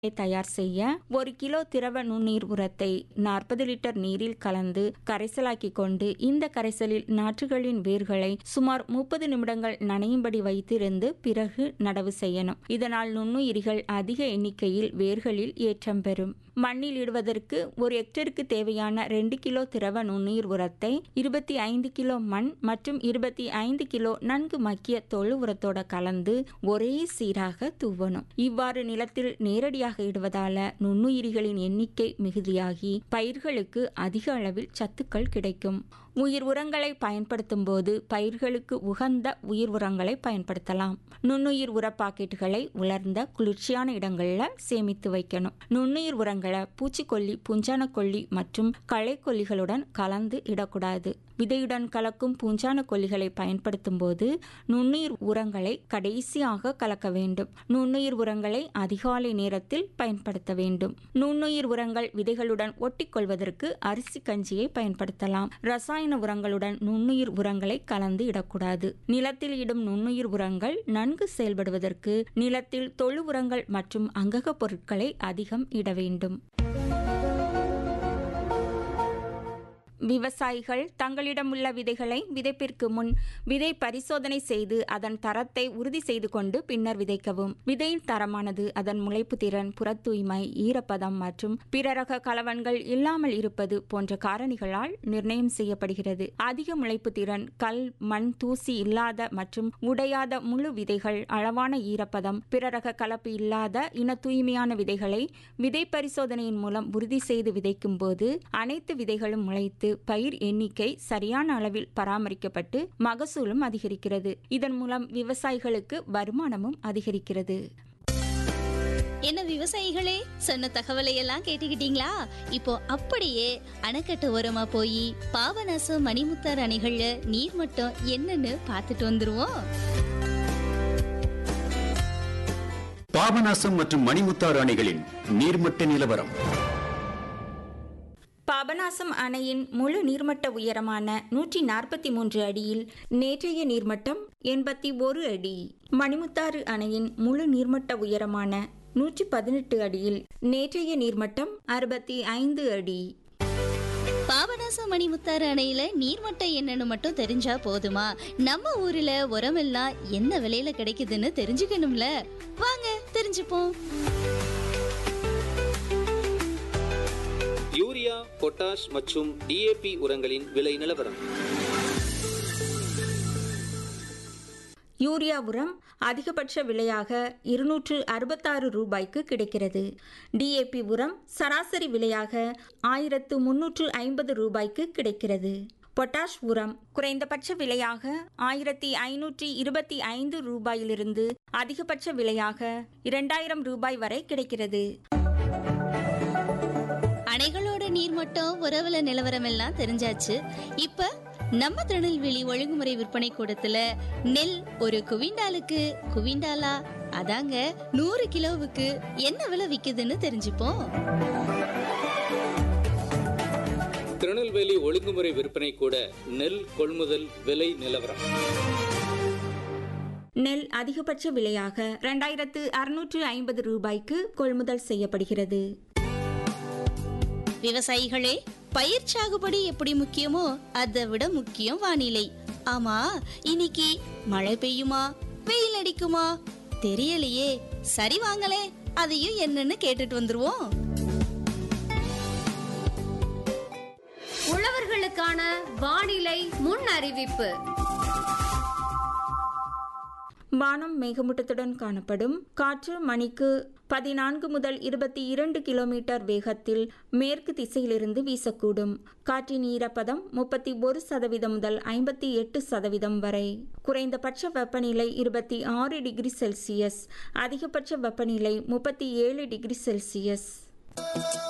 தயார் செய்ய ஒரு கிலோ திரவ நுண்ணீர் உரத்தை நாற்பது லிட்டர் நீரில் கலந்து கரைசலாக்கி கொண்டு இந்த கரைசலில் நாற்றுகளின் வேர்களை சுமார் முப்பது நிமிடங்கள் நனையும்படி வைத்திருந்து பிறகு நடவு செய்யணும் இதனால் நுண்ணுயிரிகள் அதிக எண்ணிக்கையில் வேர்களில் ஏற்றம் பெறும் மண்ணில் இடுவதற்கு ஒரு ஹெக்டருக்கு தேவையான ரெண்டு கிலோ திரவ நுண்ணீர் உரத்தை இருபத்தி ஐந்து கிலோ மண் மற்றும் இருபத்தி ஐந்து கிலோ நன்கு மக்கிய தொழு உரத்தோட கலந்து ஒரே சீராக தூவணும் இவ்வாறு நிலத்தில் நேரடியாக இடுவதால நுண்ணுயிரிகளின் எண்ணிக்கை மிகுதியாகி பயிர்களுக்கு அதிக அளவில் சத்துக்கள் கிடைக்கும் உயிர் உரங்களை பயன்படுத்தும் போது பயிர்களுக்கு உகந்த உயிர் உரங்களை பயன்படுத்தலாம் நுண்ணுயிர் உர பாக்கெட்டுகளை உலர்ந்த குளிர்ச்சியான இடங்கள்ல சேமித்து வைக்கணும் நுண்ணுயிர் உரங்களை பூச்சிக்கொல்லி பூஞ்சான கொல்லி மற்றும் களைக்கொல்லிகளுடன் கலந்து இடக்கூடாது விதையுடன் கலக்கும் பூஞ்சான கொல்லிகளை பயன்படுத்தும் போது நுண்ணுயிர் உரங்களை கடைசியாக கலக்க வேண்டும் நுண்ணுயிர் உரங்களை அதிகாலை நேரத்தில் பயன்படுத்த வேண்டும் நுண்ணுயிர் உரங்கள் விதைகளுடன் ஒட்டிக்கொள்வதற்கு அரிசி கஞ்சியை பயன்படுத்தலாம் ரசாயன உரங்களுடன் நுண்ணுயிர் உரங்களை கலந்து இடக்கூடாது நிலத்தில் இடும் நுண்ணுயிர் உரங்கள் நன்கு செயல்படுவதற்கு நிலத்தில் தொழு உரங்கள் மற்றும் அங்கக பொருட்களை அதிகம் இட வேண்டும் விவசாயிகள் தங்களிடம் உள்ள விதைகளை விதைப்பிற்கு முன் விதை பரிசோதனை செய்து அதன் தரத்தை உறுதி செய்து கொண்டு பின்னர் விதைக்கவும் விதையின் தரமானது அதன் முளைப்பு திறன் புற தூய்மை ஈரப்பதம் மற்றும் பிற ரக கலவன்கள் இல்லாமல் இருப்பது போன்ற காரணிகளால் நிர்ணயம் செய்யப்படுகிறது அதிக முளைப்பு திறன் கல் மண் தூசி இல்லாத மற்றும் உடையாத முழு விதைகள் அளவான ஈரப்பதம் பிற ரக கலப்பு இல்லாத இன தூய்மையான விதைகளை விதை பரிசோதனையின் மூலம் உறுதி செய்து விதைக்கும் போது அனைத்து விதைகளும் முளைத்து பயிர் எண்ணிக்கை சரியான அளவில் பராமரிக்கப்பட்டு மகசூலும் அதிகரிக்கிறது இதன் மூலம் விவசாயிகளுக்கு வருமானமும் அதிகரிக்கிறது என்ன விவசாயிகளே சொன்ன தகவலை எல்லாம் கேட்டுக்கிட்டீங்களா இப்போ அப்படியே அணைக்கட்டு ஓரமா போய் பாபநாசம் மணிமுத்தார் அணைகள்ல நீர் மட்டம் என்னன்னு பார்த்துட்டு வந்துருவோம் பாபநாசம் மற்றும் மணிமுத்தாறு அணைகளின் நீர்மட்ட நிலவரம் பாபநாசம் அணையின் முழு நீர்மட்ட உயரமான நூற்றி நாற்பத்தி மூன்று அடியில் நேற்றைய நீர்மட்டம் எண்பத்தி ஒரு அடி மணிமுத்தாறு அணையின் முழு நீர்மட்ட உயரமான நூற்றி பதினெட்டு அடியில் நேற்றைய நீர்மட்டம் அறுபத்தி ஐந்து அடி பாபநாசம் மணிமுத்தாறு அணையில நீர்மட்டம் என்னன்னு மட்டும் தெரிஞ்சா போதுமா நம்ம ஊர்ல உரமெல்லாம் என்ன விலையில கிடைக்குதுன்னு தெரிஞ்சுக்கணும்ல வாங்க தெரிஞ்சுப்போம் யூரியா பொட்டாஷ் மற்றும் டிஏபி உரங்களின் விலை நிலவரம் யூரியா உரம் அதிகபட்ச விலையாக இருநூற்று அறுபத்தாறு ரூபாய்க்கு கிடைக்கிறது டிஏபி உரம் சராசரி விலையாக ஆயிரத்து முன்னூற்று ஐம்பது ரூபாய்க்கு கிடைக்கிறது பொட்டாஷ் உரம் குறைந்தபட்ச விலையாக ஆயிரத்தி ஐநூற்றி இருபத்தி ஐந்து ரூபாயிலிருந்து அதிகபட்ச விலையாக இரண்டாயிரம் ரூபாய் வரை கிடைக்கிறது அணைகளோட நீர்மட்டம் உறவுல நிலவரம் எல்லாம் தெரிஞ்சாச்சு இப்ப நம்ம திருநெல்வேலி ஒழுங்குமுறை விற்பனை கூடத்துல நெல் ஒரு குவிண்டாலுக்கு குவிண்டாலா அதாங்க நூறு கிலோவுக்கு என்ன விலை விக்குதுன்னு தெரிஞ்சுப்போம் திருநெல்வேலி ஒழுங்குமுறை விற்பனை கூட நெல் கொள்முதல் விலை நிலவரம் நெல் அதிகபட்ச விலையாக இரண்டாயிரத்து அறுநூற்று ஐம்பது ரூபாய்க்கு கொள்முதல் செய்யப்படுகிறது விவசாயிகளே பயிர் சாகுபடி எப்படி முக்கியமோ அதை விட முக்கியம் வானிலை ஆமா இன்னைக்கு மழை பெய்யுமா வெயில் அடிக்குமா தெரியலையே சரி வாங்களே அதையும் என்னன்னு கேட்டுட்டு வந்துருவோம் உழவர்களுக்கான வானிலை முன் அறிவிப்பு வானம் மேகமூட்டத்துடன் காணப்படும் காற்று மணிக்கு பதினான்கு முதல் இருபத்தி இரண்டு கிலோமீட்டர் வேகத்தில் மேற்கு திசையிலிருந்து வீசக்கூடும் காற்றின் ஈரப்பதம் முப்பத்தி ஒரு சதவீதம் முதல் ஐம்பத்தி எட்டு சதவீதம் வரை குறைந்தபட்ச வெப்பநிலை இருபத்தி ஆறு டிகிரி செல்சியஸ் அதிகபட்ச வெப்பநிலை முப்பத்தி ஏழு டிகிரி செல்சியஸ்